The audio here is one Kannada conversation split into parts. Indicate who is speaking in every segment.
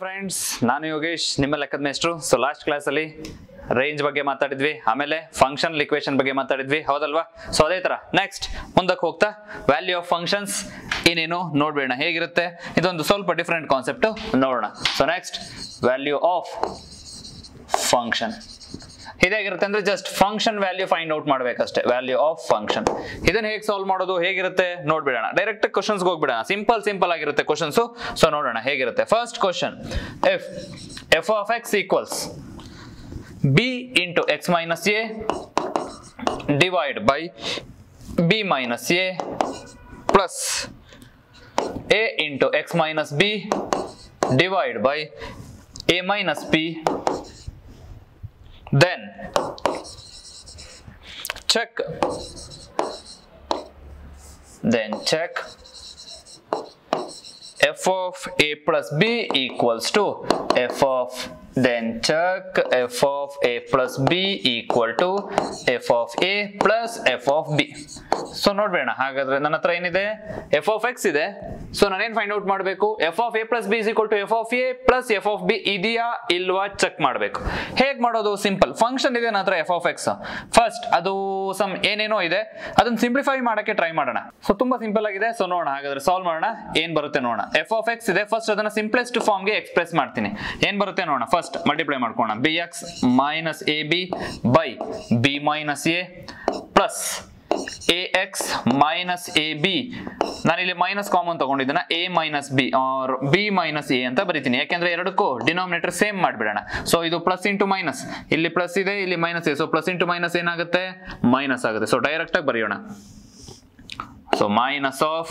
Speaker 1: ಫ್ರೆಂಡ್ಸ್ ನಾನು ಯೋಗೇಶ್ ನಿಮ್ಮ ಲೆಕ್ಕದ ಮೇಸ್ಟ್ರು ಸೊ ಲಾಸ್ಟ್ ಕ್ಲಾಸಲ್ಲಿ ರೇಂಜ್ ಬಗ್ಗೆ ಮಾತಾಡಿದ್ವಿ ಆಮೇಲೆ ಫಂಕ್ಷನ್ ಇಕ್ವೇಶನ್ ಬಗ್ಗೆ ಮಾತಾಡಿದ್ವಿ ಹೌದಲ್ವಾ ಸೊ ಅದೇ ತರ ನೆಕ್ಸ್ಟ್ ಮುಂದಕ್ಕೆ ಹೋಗ್ತಾ ವ್ಯಾಲ್ಯೂ ಆಫ್ ಫಂಕ್ಷನ್ಸ್ ಏನೇನು ನೋಡ್ಬೇಡ ಹೇಗಿರುತ್ತೆ ಇದೊಂದು ಸ್ವಲ್ಪ ಡಿಫ್ರೆಂಟ್ ಕಾನ್ಸೆಪ್ಟ್ ನೋಡೋಣ so next value of function ಇದಾಗಿರುತ್ತೆ ಅಂದ್ರೆ just function value find out ಮಾಡ್ಬೇಕಷ್ಟೇ ವ್ಯಾಲ್ಯೂ ಆಫ್ ಫಂಕ್ಷನ್ ಇದನ್ನ ಹೇಗೆ ಸಾಲ್ವ್ ಮಾಡೋದು ಹೇಗಿರುತ್ತೆ ನೋಡ್ಬಿಡೋಣ ಡೈರೆಕ್ಟ್ ಕ್ವಶನ್ಸ್ ಹೋಗ್ಬಿಡೋಣ ಸಿಂಪಲ್ ಸಿಂಪಲ್ ಆಗಿರುತ್ತೆ ಕ್ವಶನ್ಸ್ ಸೊ ನೋಡೋಣ ಹೇಗಿರುತ್ತೆ first question F F of X equals B into X minus A divide by B minus A plus A into X minus B divide by A minus B then check then check f of a plus b equals to f of then check f of a plus b equal to f of a plus f of b so ನೋಡ್ಬೇಡ ಹಾಗಾದ್ರೆ ನನ್ನ ಹತ್ರ ಏನಿದೆ ಎಫ್ ಆಫ್ ಎಕ್ಸ್ ಇದೆ ಸೊ ನಾನೇನ್ ಫೈಂಡ್ ಔಟ್ ಮಾಡಬೇಕು F of A plus B is equal to F of A plus F of B ಇದೆಯಾ ಇಲ್ವಾ ಚೆಕ್ ಮಾಡಬೇಕು ಹೇಗ್ ಮಾಡೋದು ಸಿಂಪಲ್ ಫಂಕ್ಷನ್ ಇದೆ ನನ್ನ ಹತ್ರ ಎಫ್ ಆಫ್ ಎಕ್ಸ್ ಫಸ್ಟ್ ಅದು ಸಮ್ ಏನೇನೋ ಇದೆ ಅದನ್ನ ಸಿಂಪ್ಲಿಫೈ ಮಾಡಕ್ಕೆ ಟ್ರೈ ಮಾಡೋಣ ಸೊ ತುಂಬಾ ಸಿಂಪಲ್ ಆಗಿದೆ ಸೊ ನೋಡೋಣ ಹಾಗಾದ್ರೆ ಸಾಲ್ವ್ ಮಾಡೋಣ ಏನ್ ಬರುತ್ತೆ ನೋಡೋಣ ಎಫ್ ಆಫ್ ಎಕ್ಸ್ ಇದೆ ಫಸ್ಟ್ ಅದನ್ನ ಸಿಂಪ್ಲೆಸ್ಟ್ ಫಾರ್ಮ್ಗೆ ಎಕ್ಸ್ಪ್ರೆಸ್ ಮಾಡ್ತೀನಿ ಏನ್ ಬರುತ್ತೆ ನೋಡೋಣ ಫಸ್ಟ್ ಮಲ್ಟಿಪ್ಲೈ ಮಾಡ್ಕೋಣ B X minus A B by B minus A plus A X minus A B ನಾನಿಲ್ಲಿ ಮೈನಸ್ ಕಾಮನ್ ತಗೊಂಡಿದ್ದೇನೆ A minus B or B minus A ಅಂತ ಬರಿತೀನಿ ಯಾಕೆಂದ್ರೆ ಎರಡಕ್ಕೂ ಡಿನಾಮಿನೇಟರ್ ಸೇಮ್ ಮಾಡ್ಬಿಡೋಣ ಸೊ ಇದು ಪ್ಲಸ್ ಇಂಟು ಮೈನಸ್ ಇಲ್ಲಿ ಪ್ಲಸ್ ಇದೆ ಇಲ್ಲಿ ಮೈನಸ್ ಇದೆ ಸೊ ಪ್ಲಸ್ ಇಂಟು ಮೈನಸ್ ಏನಾಗುತ್ತೆ ಮೈನಸ್ ಆಗುತ್ತೆ ಸೊ ಡೈರೆಕ್ಟ್ ಆಗಿ ಬರೆಯೋಣ so minus of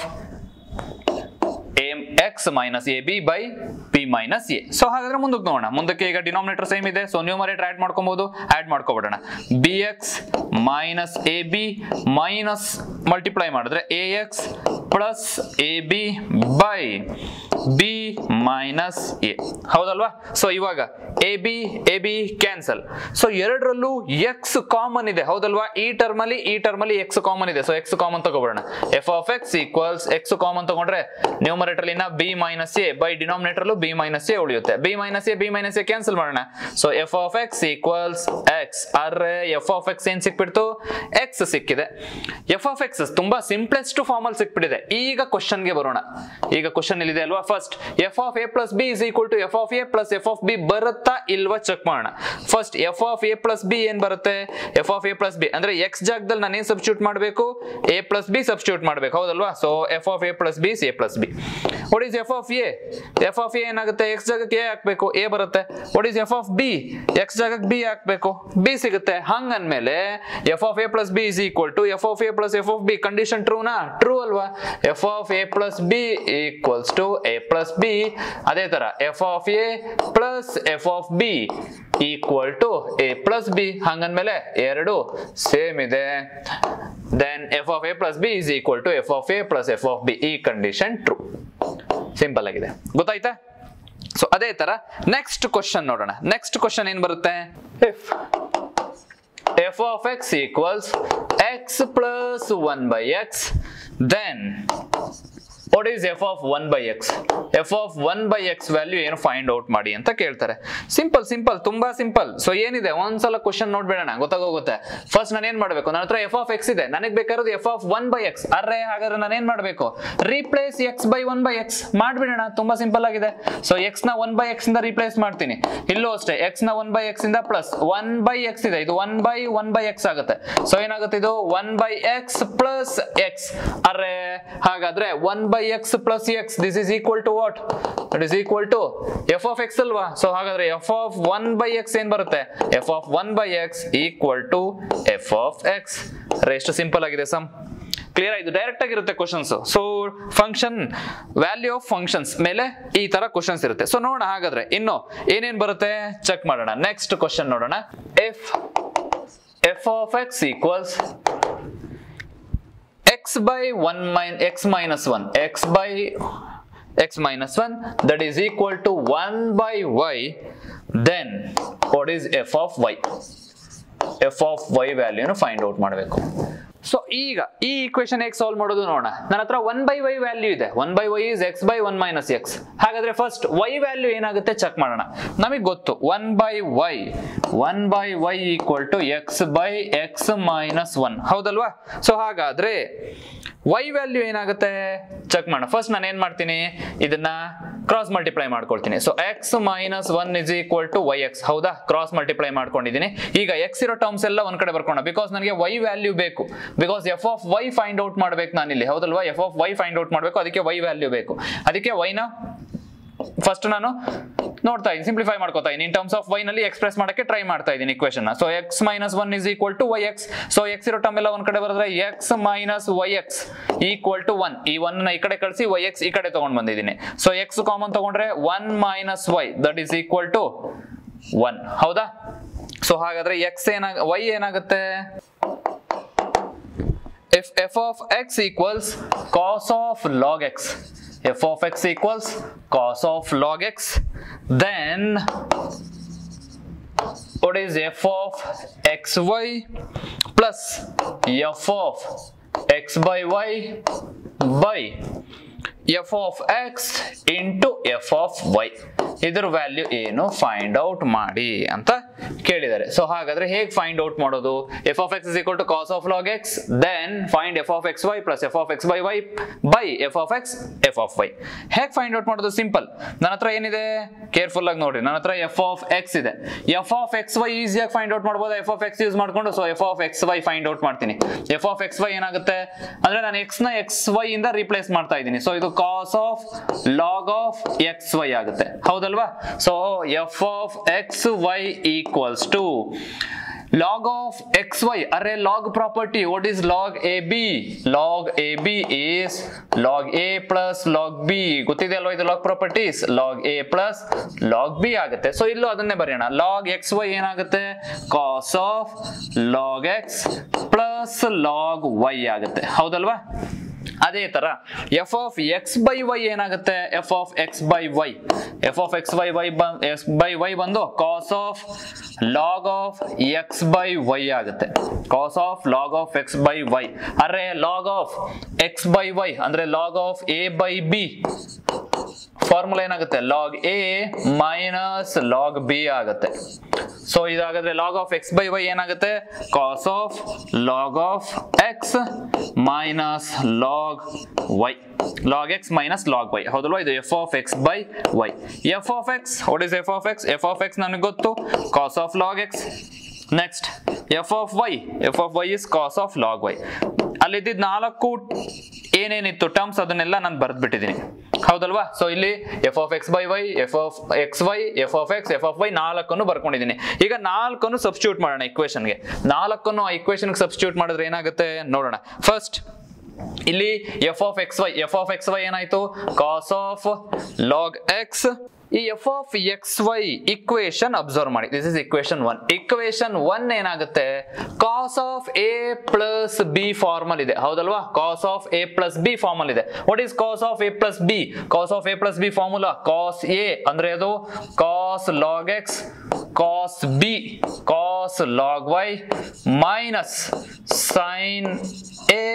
Speaker 1: X minus A B by P minus A so ಹಾಗಾದ್ರೆ ಮುಂದಕ್ಕೆ ನೋಡೋಣ ಮುಂದಕ್ಕೆ ಈಗ ಡಿನಾಮಿನೇಟರ್ ಸೇಮ್ ಇದೆ ಸೊ ನ್ಯೂಮರೇಟರ್ ಆಡ್ ಮಾಡ್ಕೊಬಹುದು ಆಡ್ ಮಾಡ್ಕೊಬಿಡೋಣ B X minus A B minus multiply ಮಾಡಿದ್ರೆ A X plus A B by B minus A ಹೌದಲ್ವಾ ಸೊ ಇವಾಗ A B A B cancel so ಎರಡರಲ್ಲೂ ಎಕ್ಸ್ ಕಾಮನ್ ಇದೆ ಹೌದಲ್ವಾ ಈ ಟರ್ಮ್ ಅಲ್ಲಿ ಈ ಟರ್ಮ್ ಅಲ್ಲಿ ಎಕ್ಸ್ ಕಾಮನ್ ಇದೆ ಸೊ ಎಕ್ಸ್ ಕಾಮನ್ ತಗೋಬಿಡೋಣ F of X equals X common ತಗೊಂಡ್ರೆ ನ್ಯೂಮರೇಟರ್ ಇನ್ನ B minus A by denominator B minus A ಉಳಿಯುತ್ತೆ B minus A B minus A cancel ಮಾಡೋಣ so F of X equals X ಅರ್ರೆ ಎಫ್ ಆಫ್ ಎಕ್ಸ್ ಏನ್ ಸಿಕ್ಬಿಡ್ತು ಎಕ್ಸ್ ಸಿಕ್ಕಿದೆ ಎಫ್ ಆಫ್ ಎಕ್ಸ್ ತುಂಬಾ ಸಿಂಪ್ಲೆಸ್ಟ್ ಫಾರ್ಮ್ ಅಲ್ಲಿ ಸಿಕ್ಬಿಟ್ಟಿದೆ ಈಗ ಕ್ವಶನ್ ಗೆ ಬರೋಣ ಈಗ ಕ್ವಶನ್ ಇಲ್ಲಿದೆ ಅಲ್ವಾ first F of A plus B is equal to F of A plus F of B ಬರುತ್ತಾ ಇಲ್ವಾ ಚೆಕ್ ಮಾಡೋಣ first F of A plus B ಏನ್ ಬರುತ್ತೆ F of A plus B ಅಂದ್ರೆ ಎಕ್ಸ್ ಜಾಗದಲ್ಲಿ ನಾನು ಏನ್ ಸಬ್ಸ್ಟಿಟ್ಯೂಟ್ ಮಾಡಬೇಕು ಎ ಪ್ಲಸ್ ಬಿ ಸಬ್ಸ್ಟಿಟ್ಯೂಟ್ ಮಾಡಬೇಕು ಹೌದಲ್ವಾ so F of A plus B A plus B what is F of A F of A ಏನಾಗುತ್ತೆ ಎಕ್ಸ್ ಜಾಗಕ್ಕೆ ಎ ಹಾಕ್ಬೇಕು ಎ ಬರುತ್ತೆ what is F of B X ಜಾಗಕ್ಕೆ ಬಿ ಹಾಕ್ಬೇಕು ಬಿ ಸಿಗುತ್ತೆ ಹಂಗ ಅಂದ್ಮೇಲೆ F of A plus B is equal to F of A plus F of B condition ಟ್ರೂನಾ ಟ್ರೂ ಅಲ್ವಾ F of A plus B equals to A plus B ಅದೇ ತರ f of A plus F of b equal to A plus b ಹಂಗಂದ್ಮೇಲೆ ಎರಡು ಸೇಮ್ ಇದೆ then f of A plus B is equal to F of A plus F of b ಈ ಕಂಡೀಷನ್ ಟ್ರೂ ಸಿಂಪಲ್ ಆಗಿದೆ ಗೊತ್ತಾಯ್ತಾ ಸೊ ಅದೇ ತರ ನೆಕ್ಸ್ಟ್ ಕ್ವಶನ್ ನೋಡೋಣ ನೆಕ್ಸ್ಟ್ ಕ್ವಶನ್ ಏನ್ ಬರುತ್ತೆ if f of X equals x plus one by x then what is F of one by X F of one by x value ಏನು ಫೈಂಡ್ ಔಟ್ ಮಾಡಿ ಅಂತ ಕೇಳ್ತಾರೆ ಸಿಂಪಲ್ ಸಿಂಪಲ್ ತುಂಬಾ ಸಿಂಪಲ್ ಸೊ ಏನಿದೆ ಒಂದ್ಸಲ ಕ್ವಶನ್ ನೋಡ್ಬೇಡಣ ಗೊತ್ತಾಗೋಗುತ್ತೆ ಫಸ್ಟ್ ನಾನು ಏನ್ ಮಾಡ್ಬೇಕು ನನ್ನ ಹತ್ರ ಎಫ್ ಆಫ್ ಎಕ್ಸ್ ಇದೆ ನನಗೆ ಬೇಕಾಗಿರೋದು f of one by x ಅರ್ರೆ ಹಾಗಾದ್ರೆ ನಾನು ಏನ್ ಮಾಡ್ಬೇಕು replace x by one by x ಮಾಡ್ಬಿಡೋಣ ತುಂಬಾ ಸಿಂಪಲ್ ಆಗಿದೆ ಸೊ ಎಕ್ಸ್ ನ ಒನ್ ಬೈ ಎಕ್ಸ್ ಇಂದ ರೀಪ್ಲೇಸ್ ಮಾಡ್ತೀನಿ ಇಲ್ಲೂ ಅಷ್ಟೇ ಎಕ್ಸ್ ನ ಒನ್ ಬೈ ಎಕ್ಸ್ ಇಂದ ಪ್ಲಸ್ ಒನ್ ಬೈ ಎಕ್ಸ್ ಇದೆ ಇದು one by one by x ಆಗುತ್ತೆ ಸೊ ಏನಾಗುತ್ತೆ ಇದು one by x plus x ಅರ್ರೆ ಹಾಗಾದ್ರೆ one by x plus x this is equal to what that is equal to F of x ಅಲ್ವಾ ಸೊ ಹಾಗಾದ್ರೆ F of one by x ಏನ್ ಬರುತ್ತೆ F of one by X equal to F of x ಎಷ್ಟು ಸಿಂಪಲ್ ಆಗಿದೆ ಸಮ್ ಕ್ಲಿಯರ್ ಆಯ್ತು ಡೈರೆಕ್ಟ್ ಆಗಿರುತ್ತೆ questions so function value of functions ಮೇಲೆ ಈ ತರ ಕ್ವಶನ್ಸ್ ಇರುತ್ತೆ ಸೊ ನೋಡೋಣ ಹಾಗಾದ್ರೆ ಇನ್ನು ಏನೇನ್ ಬರುತ್ತೆ ಚೆಕ್ ಮಾಡೋಣ ನೆಕ್ಸ್ಟ್ ಕ್ವಶನ್ ನೋಡೋಣ f F of X equals x by 1 min x minus 1 x by x minus 1 that is equal to 1 by y then what is f of y f of y ವ್ಯಾಲ್ಯೂನು ಫೈಂಡ್ ಔಟ್ ಮಾಡಬೇಕು ಸೊ ಈಗ ಈ ಈಕ್ವೇಶನ್ ಹೇಗೆ ಸಾಲ್ವ್ ಮಾಡೋದು ನೋಡೋಣ ನನ್ನ ಹತ್ರ ಒನ್ ಬೈ ವೈ ವ್ಯಾಲ್ಯೂ ಇದೆ one by y is x by one minus x ಹಾಗಾದ್ರೆ ಫಸ್ಟ್ ವೈ ವ್ಯಾಲ್ಯೂ ಏನಾಗುತ್ತೆ ಚೆಕ್ ಮಾಡೋಣ ನಮಗೆ ಗೊತ್ತು one by y one by y equal to x by x minus one ಹೌದಲ್ವಾ ಸೊ ಹಾಗಾದ್ರೆ ವೈ ವ್ಯಾಲ್ಯೂ ಏನಾಗುತ್ತೆ ಚೆಕ್ ಮಾಡೋಣ ಫಸ್ಟ್ ನಾನು ಏನ್ ಮಾಡ್ತೀನಿ ಇದನ್ನ ಕ್ರಾಸ್ ಮಲ್ಟಿಪ್ಲೈ ಮಾಡ್ಕೊಳ್ತೀನಿ so x minus one is equal to y x ಹೌದಾ ಕ್ರಾಸ್ ಮಲ್ಟಿಪ್ಲೈ ಮಾಡ್ಕೊಂಡಿದ್ದೀನಿ ಈಗ ಎಕ್ಸ್ ಇರೋ ಟರ್ಮ್ಸ್ ಎಲ್ಲ ಒಂದ್ ಕಡೆ ಬರ್ಕೋಣ ಬಿಕಾಸ್ ನನಗೆ ವೈ ವ್ಯಾಲ್ಯೂ ಬೇಕು because f of y find out ಮಾಡ್ಬೇಕು ನಾನಿಲ್ಲಿ ಹೌದಲ್ವಾ f of y find out ಮಾಡಬೇಕು ಅದಕ್ಕೆ ವೈ ವ್ಯಾಲ್ಯೂ ಬೇಕು ಅದಕ್ಕೆ ವೈನ ಫಸ್ಟ್ ನಾನು ನೋಡ್ತಾ ಇದ್ದೀನಿ ಸಿಂಪ್ಲಿಫೈ ಮಾಡ್ಕೋತಾ ಇದ್ದೀನಿ ಇನ್ ಟರ್ಮ್ಸ್ ಆಫ್ ವೈ ನಲ್ಲಿ ಎಕ್ಸ್ಪ್ರೆಸ್ ಮಾಡಕ್ಕೆ ಟ್ರೈ ಮಾಡ್ತಾ ಇದ್ದೀನಿ equation so x minus one is equal to y x so x ಇರೋ ಟರ್ಮ್ ಎಲ್ಲ ಒಂದ್ ಕಡೆ ಬರೆದ್ರೆ x minus y x equal to one ಈ ಒನ್ ನ ಈ ಕಡೆ ಕಳಿಸಿ ವೈ ಎಕ್ಸ್ ಈ ಕಡೆ ತಗೊಂಡ್ ಬಂದಿದ್ದೀನಿ ಸೊ ಎಕ್ಸ್ ಕಾಮನ್ ತಗೊಂಡ್ರೆ one minus y that is equal to one ಹೌದಾ ಸೊ ಹಾಗಾದ್ರೆ ಎಕ್ಸ್ ಏನಾಗ ವೈ ಏನಾಗುತ್ತೆ if f of x equals cos of log x f of x equals cos of log x then what is f of xy plus f of x by y by f of x into f of y ಇದ್ರ ವ್ಯಾಲ್ಯೂ ಏನು ಫೈಂಡ್ ಔಟ್ ಮಾಡಿ ಅಂತ ಕೇಳಿದ್ದಾರೆ ಸೊ ಹಾಗಾದ್ರೆ ಹೇಗೆ ಫೈಂಡ್ ಔಟ್ ಮಾಡೋದು f of x is equal to cos of log x then find f of x y plus F of x by y by f of X F of y ಹೇಗೆ ಫೈಂಡ್ ಔಟ್ ಮಾಡೋದು ಸಿಂಪಲ್ ನನ್ನ ಹತ್ರ ಏನಿದೆ ಕೇರ್ಫುಲ್ ಆಗಿ ನೋಡ್ರಿ ನನ್ನ ಹತ್ರ ಎಫ್ ಆಫ್ ಎಕ್ಸ್ ಇದೆ ಎಫ್ ಆಫ್ ಎಕ್ಸ್ ವೈ ಈಸಿಯಾಗಿ ಫೈಂಡ್ ಔಟ್ ಮಾಡ್ಬೋದು ಎಫ್ ಆಫ್ ಎಕ್ಸ್ ಯೂಸ್ ಮಾಡ್ಕೊಂಡು so F of x y find out ಮಾಡ್ತೀನಿ ಎಫ್ ಆಫ್ ಎಕ್ಸ್ ವೈ ಏನಾಗುತ್ತೆ ಅಂದ್ರೆ ನಾನು ಎಕ್ಸ್ ನ ಎಕ್ಸ್ ವೈ ಇಂದ ರಿಪ್ಲೇಸ್ ಮಾಡ್ತಾ ಇದ್ದೀನಿ ಸೊ ಇದು cos of log of x y ಆಗುತ್ತೆ ಹೌದಲ್ವಾ so F of x y equals to log of xy array log property what is log ab log ab is log a plus log b ಗೊತ್ತಿದೆ ಅಲ್ವಾ ಇದು log properties log a plus log b ಆಗುತ್ತೆ ಸೊ ಇಲ್ಲೂ ಅದನ್ನೇ ಬರೆಯೋಣ log xy ಏನಾಗುತ್ತೆ cos of log x plus log y ಆಗುತ್ತೆ ಹೌದಲ್ವಾ ಅದೇ ತರ f of x by y ಏನಾಗುತ್ತೆ F of x by y f of x by y x by y ಬಂದು cos of log of x by y ಆಗುತ್ತೆ cos of log of x by y ಅರೆ log of x by y ಅಂದ್ರೆ log of a by b formula ಏನಾಗುತ್ತೆ log a minus log b ಆಗುತ್ತೆ ಸೊ ಇದಾಗಾದ್ರೆ log of x by y ಏನಾಗುತ್ತೆ cos of log of X minus log y log x minus log y ಹೌದಲ್ವಾ ಇದು f of x by y f of x what is F of X F of x ನನಗೆ ಗೊತ್ತು cos of log x next f of y f of y is cos of log y ಅಲ್ಲಿದ್ದ ನಾಲ್ಕು ಏನೇನಿತ್ತು ಟರ್ಮ್ಸ್ ಅದನ್ನೆಲ್ಲ ನಾನು ಬರೆದ್ಬಿಟ್ಟಿದ್ದೀನಿ ಹೌದಲ್ವಾ ಸೊ ಇಲ್ಲಿ F of x by y f of x y f of X F of y ನಾಲ್ಕನ್ನು ಬರ್ಕೊಂಡಿದ್ದೀನಿ ಈಗ ನಾಲ್ಕನ್ನು ಸಬ್ಸ್ಟಿಟ್ಯೂಟ್ ಮಾಡೋಣ ಇಕ್ವೇಶನ್ಗೆ ನಾಲ್ಕನ್ನು ಆ ಇಕ್ವೇಶನ್ಗೆ ಸಬ್ಸ್ಟಿಟ್ಯೂಟ್ ಮಾಡಿದ್ರೆ ಏನಾಗುತ್ತೆ ನೋಡೋಣ ಫಸ್ಟ್ ಇಲ್ಲಿ F of x y f of x y ಏನಾಯ್ತು ಕಾಸ್ ಆಫ್ ಲಾಗ್ ಎಕ್ಸ್ ಈ F of x y equation observe ಮಾಡಿ this is equation one equation one ಏನಾಗುತ್ತೆ cos of A plus b formula ಇದೆ ಹೌದಲ್ವಾ cos of A plus b formula ಇದೆ what is cos of A plus b cos of A plus b formula cos a ಅಂದ್ರೆ ಅದು cos log x cos b cos log y minus sine a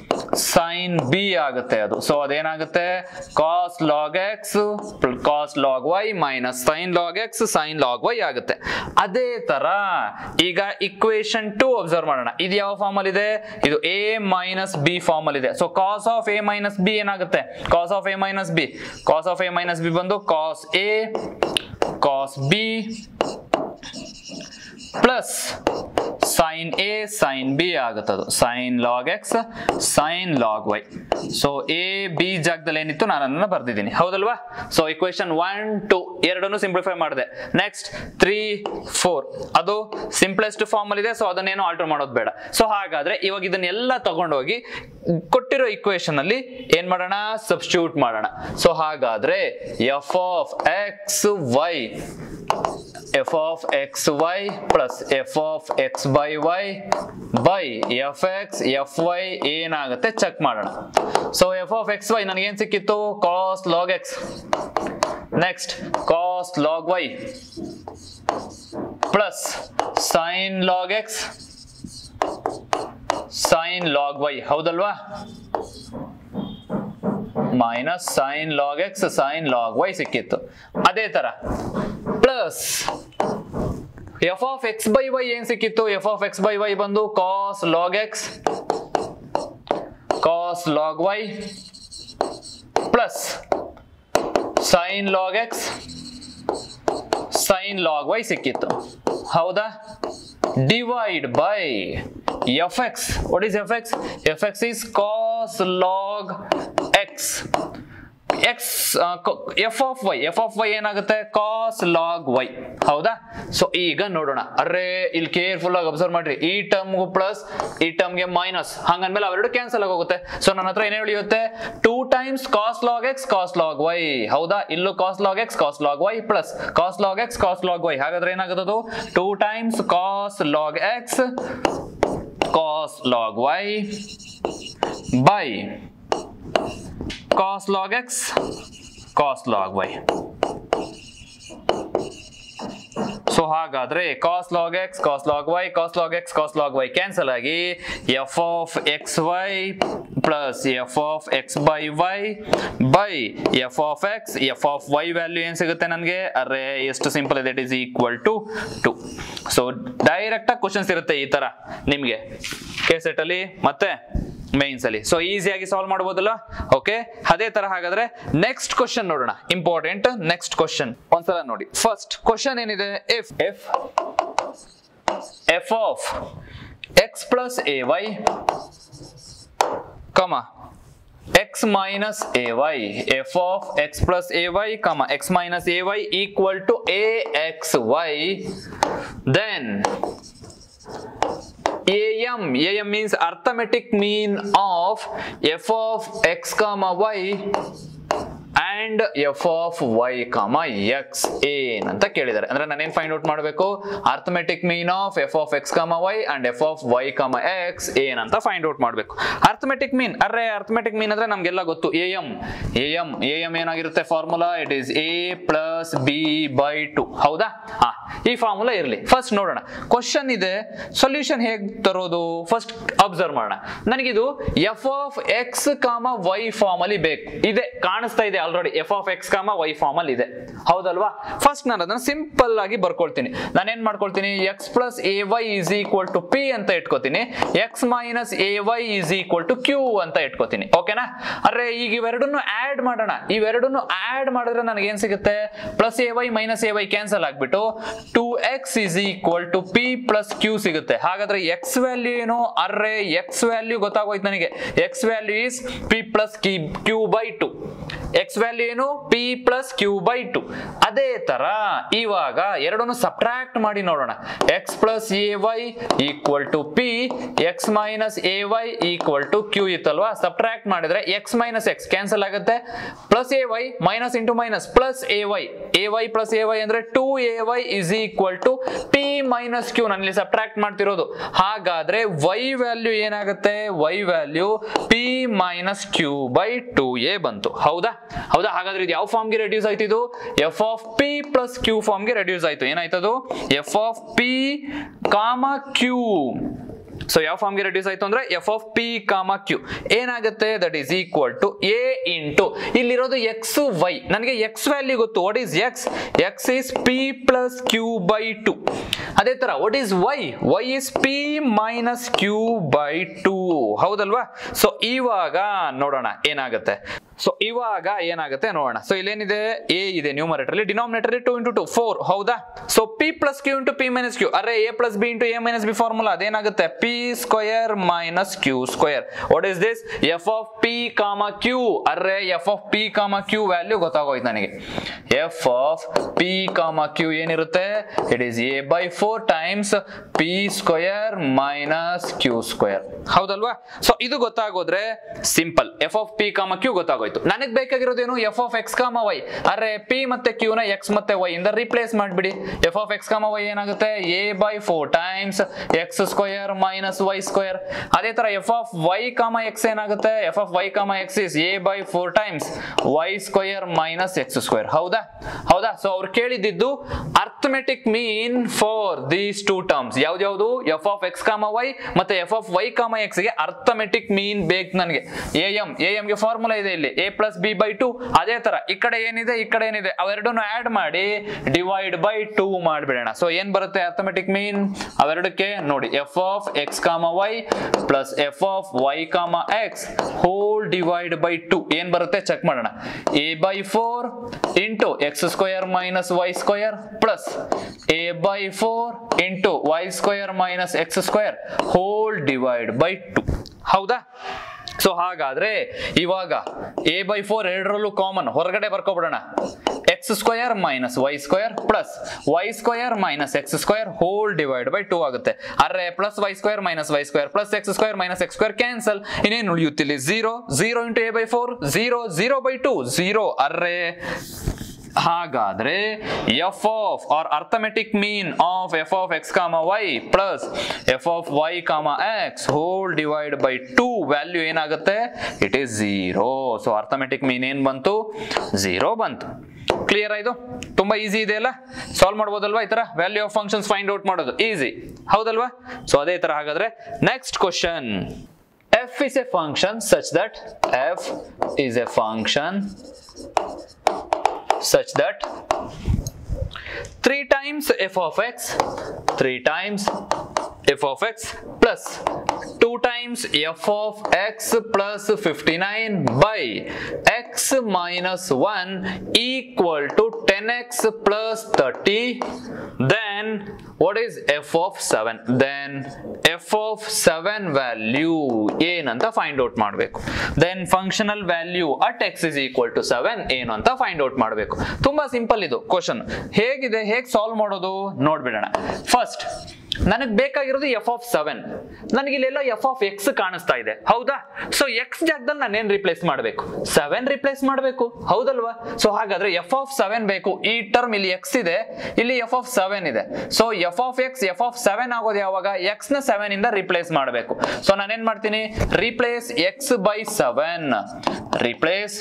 Speaker 1: sine b ಆಗುತ್ತೆ ಅದು ಸೊ ಅದೇನಾಗುತ್ತೆ cos log x cos log y minus sine log x sine log y ಆಗುತ್ತೆ ಅದೇ ತರ ಈಗ ಇಕ್ವೇಶನ್ ಟು ಅಬ್ಸರ್ವ್ ಮಾಡೋಣ ಇದು ಯಾವ ಫಾರ್ಮ್ ಅಲ್ಲಿ ಇದೆ ಇದು ಎ ಮೈನಸ್ ಬಿ ಫಾರ್ಮ್ ಅಲ್ಲಿ ಇದೆ so cos of a minus b ಏನಾಗುತ್ತೆ cos of a minus b cos of a minus b ಬಂದು cos a cos b plus sine a sine b ಆಗುತ್ತೆ ಅದು sine log x sine log y so a b ಜಾಗದಲ್ಲಿ ಏನಿತ್ತು ನಾನು ಅದನ್ನ ಬರ್ದಿದ್ದೀನಿ ಹೌದಲ್ವಾ ಸೊ ಇಕ್ವೇಶನ್ ಒನ್ ಟು ಎರಡನ್ನು ಸಿಂಪ್ಲಿಫೈ ಮಾಡಿದೆ ನೆಕ್ಸ್ಟ್ ತ್ರೀ ಫೋರ್ ಅದು ಸಿಂಪ್ಲೆಸ್ಟ್ ಫಾರ್ಮ್ ಅಲ್ಲಿ ಇದೆ ಸೊ ಅದನ್ನೇನು ಆಲ್ಟರ್ ಮಾಡೋದು ಬೇಡ ಸೊ ಹಾಗಾದ್ರೆ ಇವಾಗ ಇದನ್ನೆಲ್ಲ ತಗೊಂಡೋಗಿ ಕೊಟ್ಟಿರೋ ಇಕ್ವೇಶನ್ ಅಲ್ಲಿ ಏನ್ ಮಾಡೋಣ ಸಬ್ಸ್ಟಿಟ್ಯೂಟ್ ಮಾಡೋಣ ಸೊ ಹಾಗಾದ್ರೆ F of x y f of x y plus F of x by y by f x f y ಏನಾಗುತ್ತೆ ಚೆಕ್ ಮಾಡೋಣ so F of x y ನನಗೇನ್ ಸಿಕ್ಕಿತ್ತು cos log x next cos log y plus sine log x sine log y ಹೌದಲ್ವಾ minus sine log x sine log y ಸಿಕ್ಕಿತ್ತು ಅದೇ ತರ plus F of x by y ಏನ್ ಸಿಕ್ಕಿತ್ತು f of x by y ಬಂದು cos log x cos log y plus sine log x sine log y ಸಿಕ್ಕಿತ್ತು ಹೌದಾ divide by f x what is f x f x is cos log x x F of y f of y ಏನಾಗುತ್ತೆ ಕಾಸ್ ಲಾಗ್ ವೈ ಹೌದಾ ಸೊ ಈಗ ನೋಡೋಣ ಅರ್ರೆ ಇಲ್ಲಿ ಕೇರ್ಫುಲ್ ಆಗಿ ಅಬ್ಸರ್ವ್ ಮಾಡ್ರಿ ಈ ಟರ್ಮ್ಗೂ ಪ್ಲಸ್ ಈ ಟರ್ಮ್ಗೆ ಮೈನಸ್ ಹಂಗಂದ್ಮೇಲೆ ಅವೆರಡು ಕ್ಯಾನ್ಸಲ್ ಆಗೋಗುತ್ತೆ ಸೊ ನನ್ನ ಹತ್ರ ಏನೇ ಉಳಿಯುತ್ತೆ two times cos log x cos log y ಹೌದಾ ಇಲ್ಲೂ cos log x cos log y plus cos log x cos log y ಹಾಗಾದ್ರೆ ಏನಾಗುತ್ತದು two times cos log x cos log y by cos log x cos log y so ಹಾಗಾದ್ರೆ cos log x cos log y cos log x cos log y cancel ಆಗಿ f of x y plus F of x by y by f of X F of y value ಏನ್ ಸಿಗುತ್ತೆ ನನಗೆ ಅರೆ ಎಷ್ಟು ಸಿಂಪಲ್ ಇದೆ it is equal to two so direct ಆಗಿ ಕ್ವಶನ್ಸ್ ಇರುತ್ತೆ ಈ ತರ ನಿಮ್ಗೆ ಕೆ ಸೆಟ್ ಅಲ್ಲಿ ಮತ್ತೆ ಮೈನ್ಸ್ ಅಲ್ಲಿ ಸೊ ಈಸಿಯಾಗಿ ಸಾಲ್ವ್ ಮಾಡಬಹುದಲ್ಲ ಓಕೆ ಅದೇ ತರ ಹಾಗಾದ್ರೆ ನೆಕ್ಸ್ಟ್ ಕ್ವಶನ್ ನೋಡೋಣ ಇಂಪಾರ್ಟೆಂಟ್ ನೆಕ್ಸ್ಟ್ ಕ್ವಶನ್ ಒಂದ್ಸಲ ನೋಡಿ ಫಸ್ಟ್ ಕ್ವಶನ್ ಏನಿದೆ f f F of X plus a y comma x minus ay f of x plus ay comma x minus ay equal to axy then am am means arithmetic mean of f of x comma y and F of y comma x ಏನ್ ಅಂತ ಕೇಳಿದ್ದಾರೆ ಅಂದ್ರೆ ನಾನೇನ್ ಫೈಂಡ್ ಔಟ್ ಮಾಡಬೇಕು arithmetic mean of f of X comma y and F of y comma x ಏನ್ ಅಂತ ಫೈಂಡ್ ಔಟ್ ಮಾಡಬೇಕು ಅರ್ಥಮೆಟಿಕ್ ಮೀನ್ ಅರ್ರೆ ಅರ್ಥಮೆಟಿಕ್ ಮೀನ್ ಅಂದ್ರೆ ನಮ್ಗೆಲ್ಲ ಗೊತ್ತು A M A M A M ಏನಾಗಿರುತ್ತೆ formula it is a plus b by two ಹೌದಾ ಹಾ ಈ ಫಾರ್ಮುಲಾ ಇರಲಿ ಫಸ್ಟ್ ನೋಡೋಣ ಕ್ವಶನ್ ಇದೆ ಸೊಲ್ಯೂಷನ್ ಹೇಗ್ ತರೋದು ಫಸ್ಟ್ ಅಬ್ಸರ್ವ್ ಮಾಡೋಣ ನನಗಿದು f of X comma y form ಅಲ್ಲಿ ಬೇಕು ಇದೆ ಕಾಣಿಸ್ತಾ ಇದೆ already f of X comma y form ಅಲ್ಲಿ ಇದೆ ಹೌದಲ್ವಾ ಫಸ್ಟ್ ನಾನು ಅದನ್ನ ಸಿಂಪಲ್ ಆಗಿ ಬರ್ಕೊಳ್ತೀನಿ ನಾನೇನ್ ಮಾಡ್ಕೊಳ್ತೀನಿ x plus a y is equal to p ಅಂತ ಇಟ್ಕೋತೀನಿ x minus a y is equal to q ಅಂತ ಇಟ್ಕೋತೀನಿ ಓಕೆನಾ ಅರೆ ಈಗ ಇವೆರಡನ್ನು ಆಡ್ ಮಾಡೋಣ ಇವೆರಡನ್ನು ಆಡ್ ಮಾಡಿದ್ರೆ ನನಗೆ ಏನ್ ಸಿಗುತ್ತೆ plus a y minus a y cancel ಆಗ್ಬಿಟ್ಟು two x is equal to p plus q ಸಿಗುತ್ತೆ ಹಾಗಾದ್ರೆ ಎಕ್ಸ್ ವ್ಯಾಲ್ಯೂ ಏನು ಅರ್ರೆ ಎಕ್ಸ್ ವ್ಯಾಲ್ಯೂ ಗೊತ್ತಾಗೋಯ್ತು ನನಗೆ x value is p plus q by two x value ಏನು p plus q by two ಅದೇ ತರ ಇವಾಗ ಎರಡನ್ನು ಸಬ್ಟ್ರಾಕ್ಟ್ ಮಾಡಿ ನೋಡೋಣ x plus a y equal to p x minus a y equal to q ಇತ್ತಲ್ವಾ ಸಬ್ಟ್ರಾಕ್ಟ್ ಮಾಡಿದ್ರೆ ಎಕ್ಸ್ ಮೈನಸ್ ಎಕ್ಸ್ ಕ್ಯಾನ್ಸಲ್ ಆಗುತ್ತೆ plus a y minus into minus plus a y a y plus a y ಅಂದ್ರೆ two a y is equal to P minus q ನಾನು ಇಲ್ಲಿ ಸಬ್ಟ್ರಾಕ್ಟ್ ಮಾಡ್ತಿರೋದು ಹಾಗಾದ್ರೆ ವೈ ವ್ಯಾಲ್ಯೂ ಏನಾಗುತ್ತೆ y value p minus q by two a ಬಂತು ಹೌದಾ ಹೌದಾ ಹಾಗಾದ್ರೆ ಇದು ಯಾವ ಫಾರ್ಮ್ಗೆ ರೆಡ್ಯೂಸ್ ಆಯ್ತು ಇದು f of p plus q ಫಾರ್ಮ್ಗೆ ರೆಡ್ಯೂಸ್ ಆಯ್ತು ಏನಾಯ್ತದು f of p comma q so ಯಾವ ಫಾರ್ಮ್ಗೆ ರೆಡ್ಯೂಸ್ ಆಯ್ತು ಅಂದ್ರೆ f of p comma q ಏನಾಗುತ್ತೆ that is equal to a into ಇಲ್ಲಿರೋದು ಎಕ್ಸ್ ವೈ ನನಗೆ ಎಕ್ಸ್ ವ್ಯಾಲ್ಯೂ ಗೊತ್ತು what is x x is p plus q by two ಅದೇ ತರ what is y y is p minus q by two ಹೌದಲ್ವಾ ಸೊ ಇವಾಗ ನೋಡೋಣ ಏನಾಗುತ್ತೆ ಸೊ ಇವಾಗ ಏನಾಗುತ್ತೆ ನೋಡೋಣ ಸೊ ಇಲ್ಲೇನಿದೆ ಎ ಇದೆ ನ್ಯೂಮರೇಟರ್ ಅಲ್ಲಿ denominator two into two four ಹೌದಾ so p plus q into p minus q ಅರೆ a plus b into a minus b formula ಅದೇನಾಗುತ್ತೆ p square minus q square what is this f of p comma q ಅರೆ F of p comma q value ಗೊತ್ತಾಗೋಯ್ತು ನನಗೆ f of p comma q ಏನಿರುತ್ತೆ it is a by four times p square minus q square ಹೌದಲ್ವಾ ಸೊ ಇದು ಗೊತ್ತಾಗೋದ್ರೆ simple f of p comma q ಗೊತ್ತಾಗೋಯ್ತು ಆಗೋಯ್ತು ನನಗೆ ಬೇಕಾಗಿರೋದೇನು f of X comma y ಅರೆ ಪಿ ಮತ್ತೆ ಕ್ಯೂ ನ ಎಕ್ಸ್ ಮತ್ತೆ ವೈ ಇಂದ ರಿಪ್ಲೇಸ್ ಮಾಡಿಬಿಡಿ f of X comma y ಏನಾಗುತ್ತೆ a by four times x square minus y square ಅದೇ ತರ f of y comma x ಏನಾಗುತ್ತೆ F of y comma x is a by four times y square minus x square ಹೌದಾ ಹೌದಾ ಸೊ ಅವ್ರು ಕೇಳಿದ್ದು arithmetic mean for these two terms ಯಾವ್ದು f of X comma y ಮತ್ತೆ f of y comma x ಗೆ ಅರ್ಥಮೆಟಿಕ್ ಮೀನ್ ಬೇಕು ನನಗೆ ಎ ಎಂ ಎ ಎಂ ಗೆ ಫಾರ್ಮುಲಾ ಇದೆ ಇಲ್ಲಿ a plus b by two ಅದೇ ತರ ಈ ಕಡೆ ಏನಿದೆ ಈ ಕಡೆ ಏನಿದೆ ಅವೆರಡನ್ನು ಆಡ್ ಮಾಡಿ ಡಿವೈಡ್ ಬೈ ಟೂ ಮಾಡ್ಬಿಡೋಣ ಸೊ ಏನ್ ಬರುತ್ತೆ ಅರ್ಥಮೆಟಿಕ್ ಮೀನ್ ಅವೆರಡಕ್ಕೆ ನೋಡಿ f of X comma y plus F of y comma x whole divide by two ಏನ್ ಬರುತ್ತೆ ಚೆಕ್ ಮಾಡೋಣ a by four into x square minus y square plus a by four into y square minus x square whole divide by two ಹೌದಾ ಸೊ ಹಾಗಾದ್ರೆ ಇವಾಗ ಎ ಬೈ ಫೋರ್ ಎರಡರಲ್ಲೂ ಕಾಮನ್ ಹೊರಗಡೆ ಬರ್ಕೊಬಿಡೋಣ x square minus y square plus y square minus x square whole divide by two ಆಗುತ್ತೆ ಅರೆ plus y square minus y square plus x square minus x square cancel ಇನ್ನೇನು ಉಳಿಯುತ್ತಿಲ್ಲಿ zero zero into a by four zero zero by two zero ಅರ್ರೆ ಹಾಗಾದ್ರೆ F of or arithmetic mean of f of X comma y plus F of y comma x whole divide by two value ಏನಾಗುತ್ತೆ it is zero so arithmetic mean ಏನ್ ಬಂತು ಝೀರೋ ಬಂತು ಕ್ಲಿಯರ್ ಆಯ್ತು ತುಂಬಾ ಈಸಿ ಇದೆ ಅಲ್ಲ ಸಾಲ್ವ್ ಮಾಡ್ಬೋದಲ್ವಾ ಈ ತರ value of functions find out ಮಾಡೋದು ಈಸಿ ಹೌದಲ್ವಾ ಸೊ ಅದೇ ತರ ಹಾಗಾದ್ರೆ next question f is a function such that f is a function such that 3 times f of x 3 times f of x plus 2 times f of x plus 59 by x minus 1 equal to 10x plus 30 then what is f of 7 then f of 7 value ಏನಂತ ಫೈಂಡ್ ಔಟ್ ಮಾಡಬೇಕು then functional value at x is equal to seven ಏನು ಅಂತ ಫೈಂಡ್ ಔಟ್ ಮಾಡಬೇಕು ತುಂಬಾ ಸಿಂಪಲ್ ಇದು ಕ್ವಶನ್ ಹೇಗಿದೆ ಹೇಗೆ ಸಾಲ್ವ್ ಮಾಡೋದು ನೋಡ್ಬಿಡೋಣ ಫಸ್ಟ್ ನನಗೆ ಬೇಕಾಗಿರೋದು ಎಫ್ ಆಫ್ ಸೆವೆನ್ ನನಗೆ ಇಲ್ಲೆಲ್ಲ ಎಫ್ ಆಫ್ ಎಕ್ಸ್ ಕಾಣಿಸ್ತಾ ಇದೆ ಹೌದಾ ಸೊ ಎಕ್ಸ್ ಜಾಗದಲ್ಲಿ ನಾನು ಏನ್ ರಿಪ್ಲೇಸ್ ಮಾಡಬೇಕು ಸೆವೆನ್ ರಿಪ್ಲೇಸ್ ಮಾಡಬೇಕು ಹೌದಲ್ವಾ ಸೊ ಹಾಗಾದ್ರೆ ಎಫ್ ಆಫ್ ಸೆವೆನ್ ಬೇಕು ಈ ಟರ್ಮ್ ಇಲ್ಲಿ ಎಕ್ಸ್ ಇದೆ ಇಲ್ಲಿ ಎಫ್ ಆಫ್ ಸೆವೆನ್ ಇದೆ so F of X F of seven ಆಗೋದು ಯಾವಾಗ ಎಕ್ಸ್ ನ ಸೆವೆನ್ ಇಂದ ರಿಪ್ಲೇಸ್ ಮಾಡಬೇಕು ಸೊ ನಾನೇನ್ ಮಾಡ್ತೀನಿ replace x by seven replace